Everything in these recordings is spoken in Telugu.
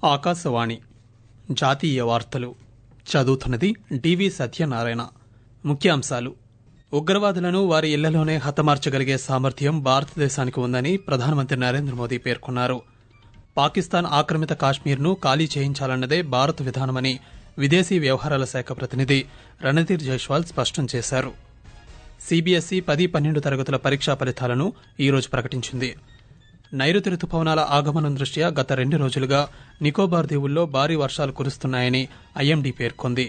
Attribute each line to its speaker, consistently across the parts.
Speaker 1: ఆకాశవాణి జాతీయ వార్తలు చదువుతున్నది డివి సత్యనారాయణ ముఖ్యాంశాలు ఉగ్రవాదులను వారి ఇళ్లలోనే హతమార్చగలిగే సామర్థ్యం భారతదేశానికి ఉందని ప్రధానమంత్రి నరేంద్ర మోదీ పేర్కొన్నారు పాకిస్తాన్ ఆక్రమిత కాశ్మీర్ను ఖాళీ చేయించాలన్నదే భారత్ విధానమని విదేశీ వ్యవహారాల శాఖ ప్రతినిధి రణధీర్ జైస్వాల్ స్పష్టం చేశారు సీబీఎస్ఈ పది పన్నెండు తరగతుల పరీక్షా ఫలితాలను ఈ రోజు ప్రకటించింది నైరుతి రుతుపవనాల ఆగమనం దృష్ట్యా గత రెండు రోజులుగా నికోబార్ దీవుల్లో భారీ వర్షాలు కురుస్తున్నాయని ఐఎండీ పేర్కొంది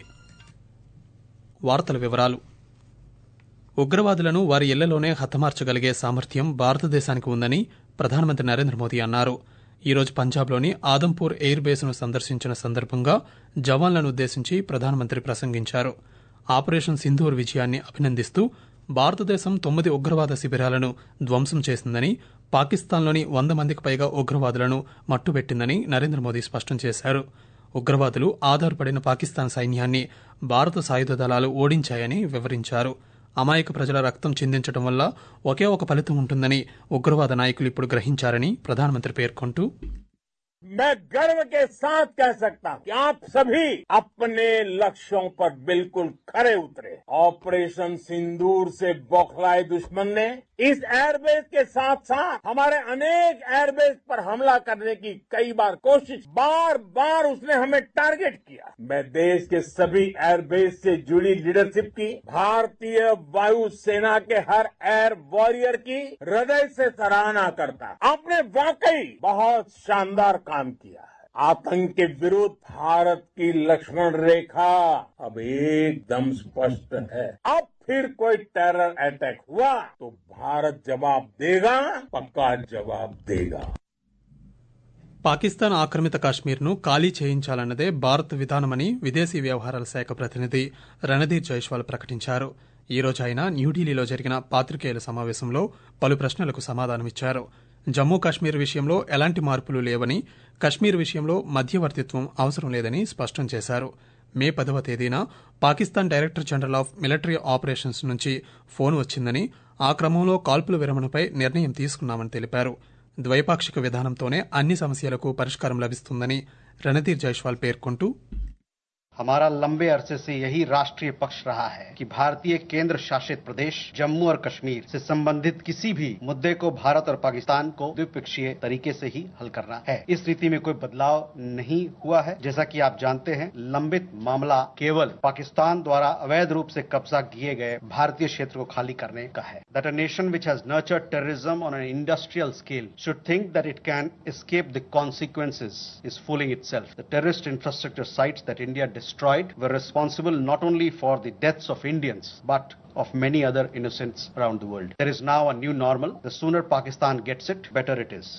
Speaker 1: వార్తల వివరాలు ఉగ్రవాదులను వారి ఇళ్లలోనే హతమార్చగలిగే సామర్థ్యం భారతదేశానికి ఉందని ప్రధానమంత్రి నరేంద్ర మోదీ అన్నారు ఈ రోజు పంజాబ్లోని ఆదంపూర్ ఎయిర్ బేస్ను సందర్శించిన సందర్భంగా జవాన్లను ఉద్దేశించి ప్రధానమంత్రి ప్రసంగించారు ఆపరేషన్ సింధూర్ విజయాన్ని అభినందిస్తూ భారతదేశం తొమ్మిది ఉగ్రవాద శిబిరాలను ధ్వంసం చేసిందని పాకిస్తాన్లోని వంద మందికి పైగా ఉగ్రవాదులను మట్టుబెట్టిందని నరేంద్ర మోదీ స్పష్టం చేశారు ఉగ్రవాదులు ఆధారపడిన పాకిస్తాన్ సైన్యాన్ని భారత సాయుధ దళాలు ఓడించాయని వివరించారు అమాయక ప్రజల రక్తం చిందించడం వల్ల ఒకే ఒక ఫలితం ఉంటుందని ఉగ్రవాద నాయకులు ఇప్పుడు గ్రహించారని ప్రధానమంత్రి పేర్కొంటూ
Speaker 2: मैं गर्व के साथ कह सकता हूं कि आप सभी अपने लक्ष्यों पर बिल्कुल खरे उतरे ऑपरेशन सिंदूर से बौखलाए दुश्मन ने इस एयरबेस के साथ साथ हमारे अनेक एयरबेस पर हमला करने की कई बार कोशिश बार बार उसने हमें टारगेट किया मैं देश के सभी एयरबेस से जुड़ी लीडरशिप की भारतीय वायु सेना के हर एयर वॉरियर की हृदय से सराहना करता आपने वाकई बहुत शानदार काम किया है आतंक के विरुद्ध भारत की लक्ष्मण रेखा अब एकदम स्पष्ट है अब फिर कोई टेरर अटैक हुआ तो भारत जवाब देगा पक्का जवाब देगा
Speaker 1: పాకిస్తాన్ ఆక్రమిత కాశ్మీర్ను ఖాళీ చేయించాలన్నదే భారత్ విధానమని విదేశీ వ్యవహారాల శాఖ ప్రతినిధి రణధీర్ జైస్వాల్ ప్రకటించారు ఈ రోజు ఆయన న్యూఢిల్లీలో జరిగిన పాత్రికేయుల సమావేశంలో పలు ప్రశ్నలకు సమాధానమిచ్చారు జమ్మూ కాశ్మీర్ విషయంలో ఎలాంటి మార్పులు లేవని కశ్మీర్ విషయంలో మధ్యవర్తిత్వం అవసరం లేదని స్పష్టం చేశారు మే పదవ తేదీన Pakistan director general of military operations నుంచి ఫోన్ వచ్చిందని ఆ క్రమంలో కాల్పుల విరమణపై నిర్ణయం తీసుకున్నామని తెలిపారు ద్వైపాక్షిక విధానంతోనే అన్ని సమస్యలకు పరిష్కారం లభిస్తుందని రణధీర్ జైస్వాల్ పేర్కొంటూ
Speaker 3: हमारा लंबे अरसे से यही राष्ट्रीय पक्ष रहा है कि भारतीय केंद्र शासित प्रदेश जम्मू और कश्मीर से संबंधित किसी भी मुद्दे को भारत और पाकिस्तान को द्विपक्षीय तरीके से ही हल करना है इस रीति में कोई बदलाव नहीं हुआ है जैसा कि आप जानते हैं लंबित मामला केवल पाकिस्तान द्वारा अवैध रूप से कब्जा किए गए भारतीय क्षेत्र को खाली करने का है that a nation which has nurtured terrorism on an industrial scale should think that it can escape the consequences is fooling itself. The terrorist infrastructure sites that India destroyed were responsible not only for the deaths of Indians, but of many other innocents around the world. There is now a new normal. The sooner Pakistan gets it, better it is.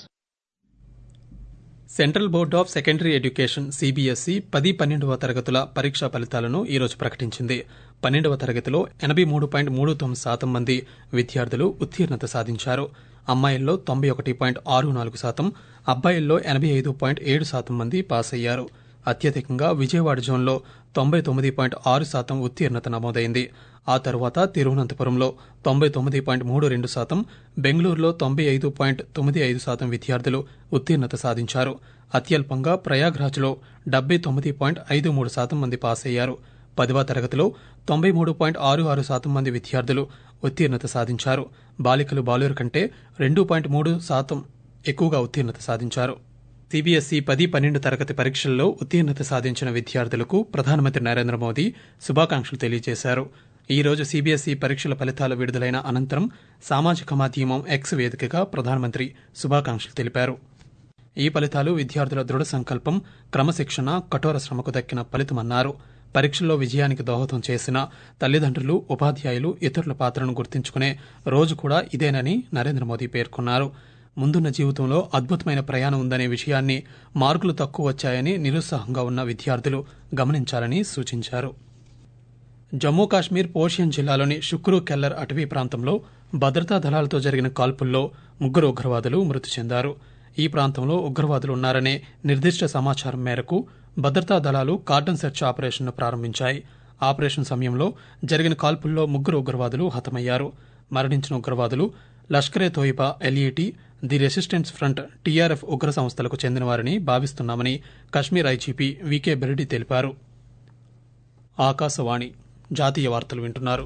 Speaker 1: Central board of secondary education CBSE పది పన్నెండవ తరగతుల పరీక్షా ఫలితాలను ఈ రోజు ప్రకటించింది పన్నెండవ తరగతిలో ఎనబై మూడు పాయింట్ మూడు తొమ్మిది శాతం మంది విద్యార్థులు ఉత్తీర్ణత సాధించారు అమ్మాయిల్లో తొంభై ఒకటి పాయింట్ ఆరు నాలుగు శాతం అబ్బాయిల్లో ఎనబై ఐదు పాయింట్ ఏడు శాతం మంది పాస్ అయ్యారు అత్యధికంగా విజయవాడ జోన్లో తొంభై తొమ్మిది పాయింట్ ఆరు శాతం ఉత్తీర్ణత నమోదైంది ఆ తరువాత తిరువనంతపురంలో తొంభై తొమ్మిది పాయింట్ మూడు రెండు శాతం బెంగళూరులో తొంభై ఐదు పాయింట్ తొమ్మిది ఐదు శాతం విద్యార్థులు ఉత్తీర్ణత సాధించారు అత్యల్పంగా ప్రయాగ్రాజ్లో డెబ్బై తొమ్మిది పాయింట్ ఐదు మూడు శాతం మంది పాస్ అయ్యారు పదవ తరగతిలో తొంభై మూడు పాయింట్ ఆరు ఆరు శాతం మంది విద్యార్థులు ఉత్తీర్ణత సాధించారు బాలికలు బాలుర కంటే రెండు పాయింట్ మూడు శాతం ఎక్కువగా ఉత్తీర్ణత సాధించారు సిబిఎస్ఈ పది పన్నెండు తరగతి పరీక్షల్లో ఉత్తీర్ణత సాధించిన విద్యార్థులకు ప్రధానమంత్రి నరేంద్ర మోదీ శుభాకాంక్షలు తెలియజేశారు ఈ రోజు సిబిఎస్ఈ పరీక్షల ఫలితాలు విడుదలైన అనంతరం సామాజిక మాధ్యమం ఎక్స్ వేదికగా ప్రధానమంత్రి శుభాకాంక్షలు తెలిపారు ఈ ఫలితాలు విద్యార్థుల దృఢ సంకల్పం క్రమశిక్షణ కఠోర శ్రమకు దక్కిన ఫలితమన్నారు పరీక్షల్లో విజయానికి దోహదం చేసిన తల్లిదండ్రులు ఉపాధ్యాయులు ఇతరుల పాత్రను గుర్తించుకునే రోజు కూడా ఇదేనని నరేంద్ర మోదీ పేర్కొన్నారు ముందున్న జీవితంలో అద్భుతమైన ప్రయాణం ఉందనే విషయాన్ని మార్కులు తక్కువ వచ్చాయని నిరుత్సాహంగా ఉన్న విద్యార్థులు గమనించాలని సూచించారు జమ్మూ కాశ్మీర్ పోషియన్ జిల్లాలోని షుక్రు కెల్లర్ అటవీ ప్రాంతంలో భద్రతా దళాలతో జరిగిన కాల్పుల్లో ముగ్గురు ఉగ్రవాదులు మృతి చెందారు ఈ ప్రాంతంలో ఉగ్రవాదులు ఉన్నారనే నిర్దిష్ట సమాచారం మేరకు భద్రతా దళాలు కార్డన్ సెర్చ్ ఆపరేషన్ను ప్రారంభించాయి ఆపరేషన్ సమయంలో జరిగిన కాల్పుల్లో ముగ్గురు ఉగ్రవాదులు హతమయ్యారు మరణించిన ఉగ్రవాదులు Lashkare Taiba LET the resistance front TRF ఉగ్ర సంస్థలకు చెందినవారని భావిస్తున్నామని కశ్మీర్ ఐజీపీ వికే బెరడి తెలిపారు ఆకాశవాణి జాతీయ వార్తలు వింటున్నారు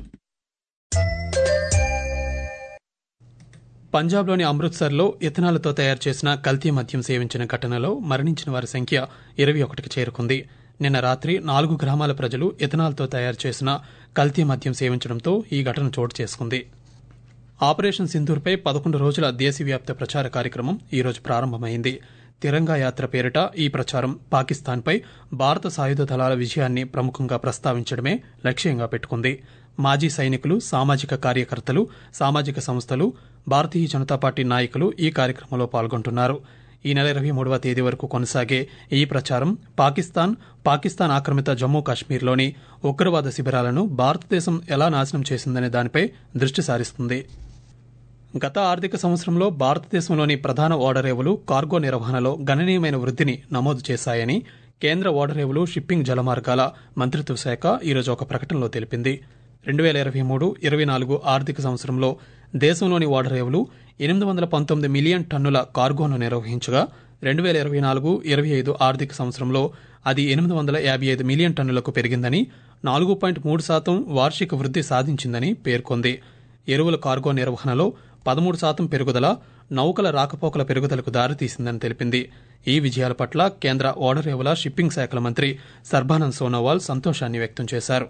Speaker 1: పంజాబ్లోని అమృత్సర్లో ఇథనాల్తో తయారు చేసిన కల్తీ మద్యం సేవించిన ఘటనలో మరణించిన వారి సంఖ్య ఇరవై ఒకటికి చేరుకుంది నిన్న రాత్రి నాలుగు గ్రామాల ప్రజలు ఇథనాల్తో తయారు చేసిన కల్తీ మద్యం సేవించడంతో ఈ ఘటన చోటు చేసుకుంది ఆపరేషన్ సింధూర్పై పదకొండు రోజుల దేశవ్యాప్త ప్రచార కార్యక్రమం ఈరోజు ప్రారంభమైంది తిరంగా యాత్ర పేరిట ఈ ప్రచారం పాకిస్తాన్పై భారత సాయుధ దళాల విజయాన్ని ప్రముఖంగా ప్రస్తావించడమే లక్ష్యంగా పెట్టుకుంది మాజీ సైనికులు సామాజిక కార్యకర్తలు సామాజిక సంస్థలు భారతీయ జనతా పార్టీ నాయకులు ఈ కార్యక్రమంలో పాల్గొంటున్నారు ఈ నెల ఇరవై మూడవ తేదీ వరకు కొనసాగే ఈ ప్రచారం పాకిస్తాన్ పాకిస్తాన్ ఆక్రమిత జమ్మూ కాశ్మీర్లోని ఉగ్రవాద శిబిరాలను భారతదేశం ఎలా నాశనం చేసిందనే దానిపై దృష్టి సారిస్తుంది గత ఆర్థిక సంవత్సరంలో భారతదేశంలోని ప్రధాన ఓడరేవులు కార్గో నిర్వహణలో గణనీయమైన వృద్ధిని నమోదు చేశాయని కేంద్ర ఓడరేవులు షిప్పింగ్ జలమార్గాల మంత్రిత్వ శాఖ ఈరోజు ఒక ప్రకటనలో తెలిపింది రెండు వేల ఇరవై మూడు ఇరవై నాలుగు ఆర్థిక సంవత్సరంలో దేశంలోని ఓడరేవులు ఎనిమిది వందల పంతొమ్మిది మిలియన్ టన్నుల కార్గోను నిర్వహించగా రెండు వేల ఇరవై నాలుగు ఇరవై ఐదు ఆర్థిక సంవత్సరంలో అది ఎనిమిది వందల యాభై ఐదు మిలియన్ టన్నులకు పెరిగిందని నాలుగు పాయింట్ మూడు శాతం వార్షిక వృద్ధి సాధించిందని పేర్కొంది ఎరువుల కార్గో నిర్వహణలో పదమూడు శాతం పెరుగుదల నౌకల రాకపోకల పెరుగుదలకు దారితీసిందని తెలిపింది ఈ విజయాల పట్ల కేంద్ర ఓడరేవుల షిప్పింగ్ శాఖల మంత్రి సర్బానంద్ సోనోవాల్ సంతోషాన్ని వ్యక్తం చేశారు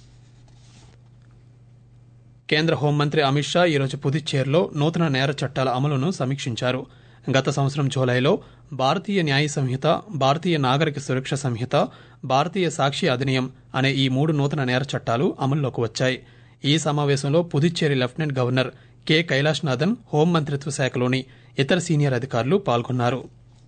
Speaker 1: కేంద్ర హోంమంత్రి అమిత్ షా ఈరోజు పుదుచ్చేరిలో నూతన నేర చట్టాల అమలును సమీక్షించారు గత సంవత్సరం జూలైలో భారతీయ న్యాయ సంహిత భారతీయ నాగరిక సురక్ష సంహిత భారతీయ సాక్షి అధినియం అనే ఈ మూడు నూతన నేర చట్టాలు అమల్లోకి వచ్చాయి ఈ సమావేశంలో Puducherry lieutenant governor K Kailashnathan హోంమంత్రిత్వ శాఖలోని ఇతర సీనియర్ అధికారులు పాల్గొన్నారు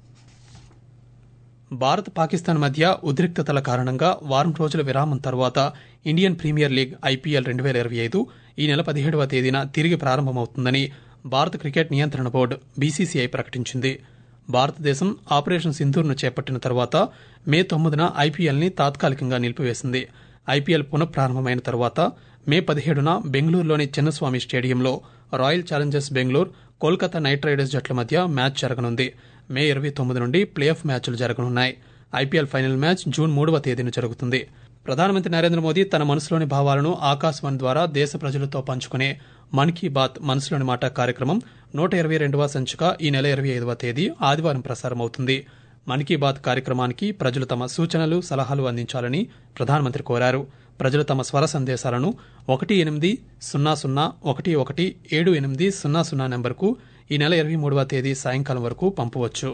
Speaker 1: భారత్ పాకిస్తాన్ మధ్య ఉద్రిక్తతల కారణంగా వారం రోజుల విరామం తర్వాత ఇండియన్ ప్రీమియర్ లీగ్ ఐపీఎల్ రెండు వేల ఇరవై ఐదు ఈ నెల పదిహేడవ తేదీన తిరిగి ప్రారంభమవుతుందని భారత క్రికెట్ నియంత్రణ బోర్డు బీసీసీఐ ప్రకటించింది భారతదేశం ఆపరేషన్ సింధూర్ను చేపట్టిన తర్వాత మే తొమ్మిదిన ఐపీఎల్ని తాత్కాలికంగా నిలిపివేసింది ఐపీఎల్ పునఃప్రారంభమైన తర్వాత మే పదిహేడున బెంగళూరులోని చిన్నస్వామి స్టేడియంలో royal challengers Bengaluru Kolkata knight riders జట్ల మధ్య మ్యాచ్ జరగనుంది మే ఇరవై తొమ్మిది నుండి ప్లే ఆఫ్ మ్యాచ్లు జరగనున్నాయి ఐపీఎల్ ఫైనల్ మ్యాచ్ జూన్ మూడవ తేదీన జరుగుతుంది ప్రధానమంత్రి నరేంద్ర మోదీ తన మనసులోని భావాలను ఆకాశవాణి ద్వారా దేశ ప్రజలతో పంచుకునే మన్ కీ బాత్ మనసులోని మాట కార్యక్రమం నూట ఇరవై రెండవ సంచిక ఈ నెల ఇరవై ఐదవ తేదీ ఆదివారం ప్రసారమవుతుంది మన్ కీ బాత్ కార్యక్రమానికి ప్రజలు తమ సూచనలు సలహాలు అందించాలని ప్రధానమంత్రి కోరారు ప్రజలు తమ స్వర సందేశాలను ఒకటి ఎనిమిది సున్నా సున్నా ఒకటి ఒకటి ఏడు ఎనిమిది సున్నా సున్నా నెంబర్కు ఈ నెల ఇరవై మూడవ తేదీ సాయంకాలం వరకు పంపవచ్చు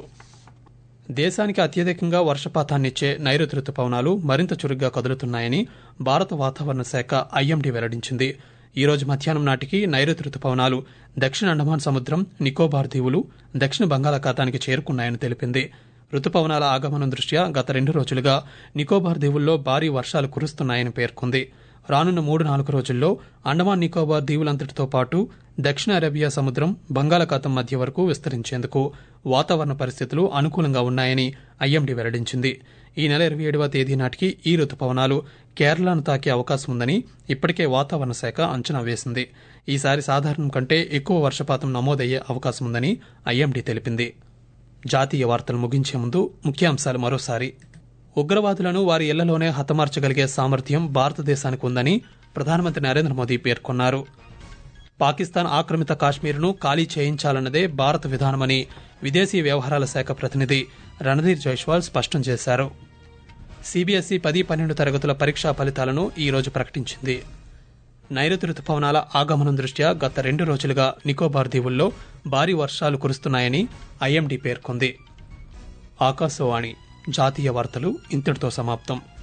Speaker 1: దేశానికి అత్యధికంగా వర్షపాతాన్నిచ్చే నైరుతి రుతుపవనాలు మరింత చురుగ్గా కదులుతున్నాయని భారత వాతావరణ శాఖ ఐఎండీ వెల్లడించింది ఈ రోజు మధ్యాహ్నం నాటికి నైరుతి రుతుపవనాలు దక్షిణ అండమాన్ సముద్రం నికోబార్ దీవులు దక్షిణ బంగాళాఖాతానికి చేరుకున్నాయని తెలిపింది రుతుపవనాల ఆగమనం దృష్ట్యా గత రెండు రోజులుగా నికోబార్ దీవుల్లో భారీ వర్షాలు కురుస్తున్నాయని పేర్కొంది రానున్న మూడు నాలుగు రోజుల్లో అండమాన్ నికోబార్ దీవులంతటితో పాటు దక్షిణ అరేబియా సముద్రం బంగాళాఖాతం మధ్య వరకు విస్తరించేందుకు వాతావరణ పరిస్థితులు అనుకూలంగా ఉన్నాయని ఐఎండీ వెల్లడించింది ఈ నెల ఇరవై ఏడవ తేదీ నాటికి ఈ రుతుపవనాలు కేరళను తాకే అవకాశం ఉందని ఇప్పటికే వాతావరణ శాఖ అంచనా వేసింది ఈసారి సాధారణం కంటే ఎక్కువ వర్షపాతం నమోదయ్యే అవకాశం ఉందని ఐఎండీ తెలిపింది జాతీయ వార్తలు ముగించే ముందు ముఖ్యాంశాలు మరోసారి ఉగ్రవాదులను వారి ఇళ్లలోనే హతమార్చగలిగే సామర్థ్యం భారతదేశానికి ఉందని ప్రధానమంత్రి నరేంద్ర మోదీ పేర్కొన్నారు పాకిస్తాన్ ఆక్రమిత కాశ్మీర్ను ఖాళీ చేయించాలన్నదే భారత విధానమని విదేశీ వ్యవహారాల శాఖ ప్రతినిధి రణధీర్ జైస్వాల్ స్పష్టం చేశారు సిబిఎస్ఈ పది పన్నెండు తరగతుల పరీక్షా ఫలితాలను ఈ రోజు ప్రకటించింది నైరుతి రుతుపవనాల ఆగమనం దృష్ట్యా గత రెండు రోజులుగా నికోబార్ దీవుల్లో భారీ వర్షాలు కురుస్తున్నాయని ఐఎండీ పేర్కొంది ఆకాశవాణి జాతీయ వార్తలు ఇంతటితో సమాప్తం